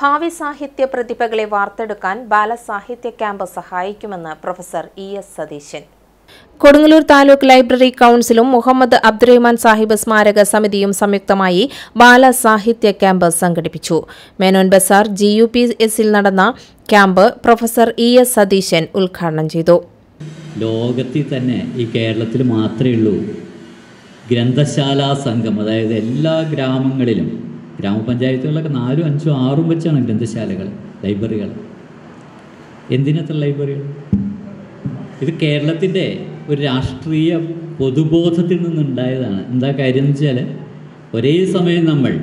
ഭാവി സാഹിത്യ പ്രതിഭകളെ വാർത്തെടുക്കാൻ ബാലസാഹിത്യ ക്യാമ്പ് സഹായിക്കുമെന്ന് professor E S Satheesan Kodungallur taluk library കൌൺസിലും മുഹമ്മദ് അബ്ദുറഹ്മാൻ സാഹിബ് സ്മാരക സമിതിയും സംയുക്തമായി ബാലസാഹിത്യ ക്യാമ്പ് സംഘടിപ്പിച്ചു Menon Bazar G U P എസിൽ നടന്ന camp professor E S Satheesan ഉദ്ഘാടനം ചെയ്തു ലോകത്തിൽ തന്നെ ഈ കേരളത്തിൽ മാത്രമേ ഉള്ളൂ ഗ്രന്ഥശാലാ സംഘം അതായത് എല്ലാ ഗ്രാമങ്ങളിലും ഗ്രാമപഞ്ചായത്തുകളിലൊക്കെ നാലും അഞ്ചും ആറും വെച്ചാണ് ഗ്രന്ഥശാലകൾ ലൈബ്രറികൾ എന്തിനത്ര ലൈബ്രറികൾ ഇത് കേരളത്തിൻ്റെ ഒരു രാഷ്ട്രീയ പൊതുബോധത്തിൽ നിന്നുണ്ടായതാണ് എന്താ കാര്യം എന്ന് വെച്ചാൽ ഒരേ സമയം നമ്മൾ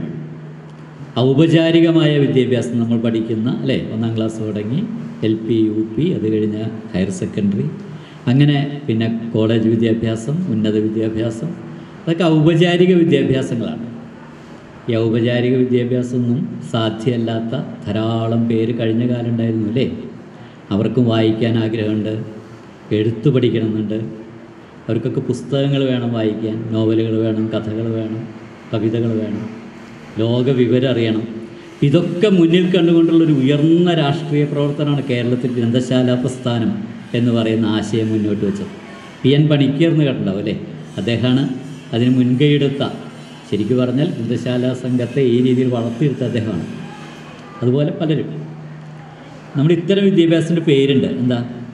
ഔപചാരികമായ വിദ്യാഭ്യാസം നമ്മൾ പഠിക്കുന്ന അല്ലേ ഒന്നാം ക്ലാസ് തുടങ്ങി എൽ പി യു പി അത് കഴിഞ്ഞ് ഹയർ സെക്കൻഡറി അങ്ങനെ പിന്നെ കോളേജ് വിദ്യാഭ്യാസം ഉന്നത വിദ്യാഭ്യാസം അതൊക്കെ ഔപചാരിക വിദ്യാഭ്യാസങ്ങളാണ് ഈ ഔപചാരിക വിദ്യാഭ്യാസമൊന്നും സാധ്യമല്ലാത്ത ധാരാളം പേര് കഴിഞ്ഞ കാലം ഉണ്ടായിരുന്നു അല്ലേ അവർക്കും വായിക്കാൻ ആഗ്രഹമുണ്ട് എഴുത്ത് പഠിക്കണമെന്നുണ്ട് അവർക്കൊക്കെ പുസ്തകങ്ങൾ വേണം വായിക്കാൻ നോവലുകൾ വേണം കഥകൾ വേണം കവിതകൾ വേണം ലോക വിവരം അറിയണം ഇതൊക്കെ മുന്നിൽ കണ്ടുകൊണ്ടുള്ളൊരു ഉയർന്ന രാഷ്ട്രീയ പ്രവർത്തനമാണ് കേരളത്തിൽ ഗ്രന്ഥശാല പ്രസ്ഥാനം എന്ന് പറയുന്ന ആശയം മുന്നോട്ട് വെച്ചത് പി എൻ പണിക്കർ എന്ന് കേട്ടിട്ടുണ്ടാവും അല്ലേ അദ്ദേഹമാണ് അതിന് മുൻകൈയെടുത്ത ശരിക്കും പറഞ്ഞാൽ ഗ്രന്ഥശാല സംഘത്തെ ഈ രീതിയിൽ വളർത്തിയെടുത്ത അദ്ദേഹമാണ് അതുപോലെ പലരും നമ്മുടെ ഇത്തരം വിദ്യാഭ്യാസത്തിൻ്റെ പേരുണ്ട് എന്താ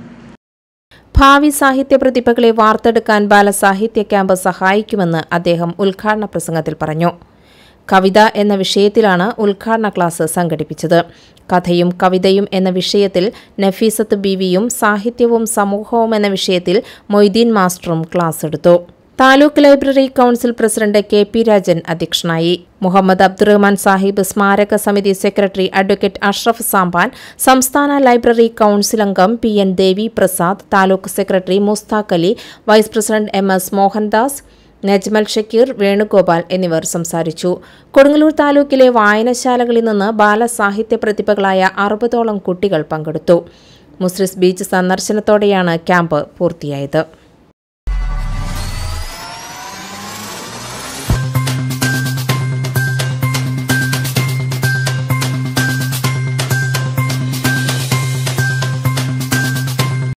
ഭാവി സാഹിത്യ പ്രതിഭകളെ വാർത്തെടുക്കാൻ ബാലസാഹിത്യ ക്യാമ്പ് സഹായിക്കുമെന്ന് അദ്ദേഹം ഉദ്ഘാടന പ്രസംഗത്തിൽ പറഞ്ഞു കവിത എന്ന വിഷയത്തിലാണ് ഉദ്ഘാടന ക്ലാസ് സംഘടിപ്പിച്ചത് കഥയും കവിതയും എന്ന വിഷയത്തിൽ നഫീസത്ത് ബീവിയും സാഹിത്യവും സമൂഹവും എന്ന വിഷയത്തിൽ മൊയ്തീൻ മാസ്റ്ററും ക്ലാസ് എടുത്തു taluk library council president K P Rajan അധ്യക്ഷനായി മുഹമ്മദ് അബ്ദുറഹ്മാൻ സാഹിബ് സ്മാരക സമിതി സെക്രട്ടറി അഡ്വക്കേറ്റ് അഷ്റഫ് സാമ്പാൻ സംസ്ഥാന ലൈബ്രറി കൌൺസിൽ അംഗം P N Devi Prasad taluk secretary Mushtaq Ali vice president M S Mohandas Najmal Shakir Venugopal എന്നിവർ സംസാരിച്ചു കൊടുങ്ങല്ലൂർ താലൂക്കിലെ വായനശാലകളിൽ നിന്ന് ബാലസാഹിത്യ പ്രതിഭകളായ അറുപതോളം കുട്ടികൾ പങ്കെടുത്തു മുസ്രിസ് ബീച്ച് സന്ദർശനത്തോടെയാണ് ക്യാമ്പ് പൂർത്തിയായത്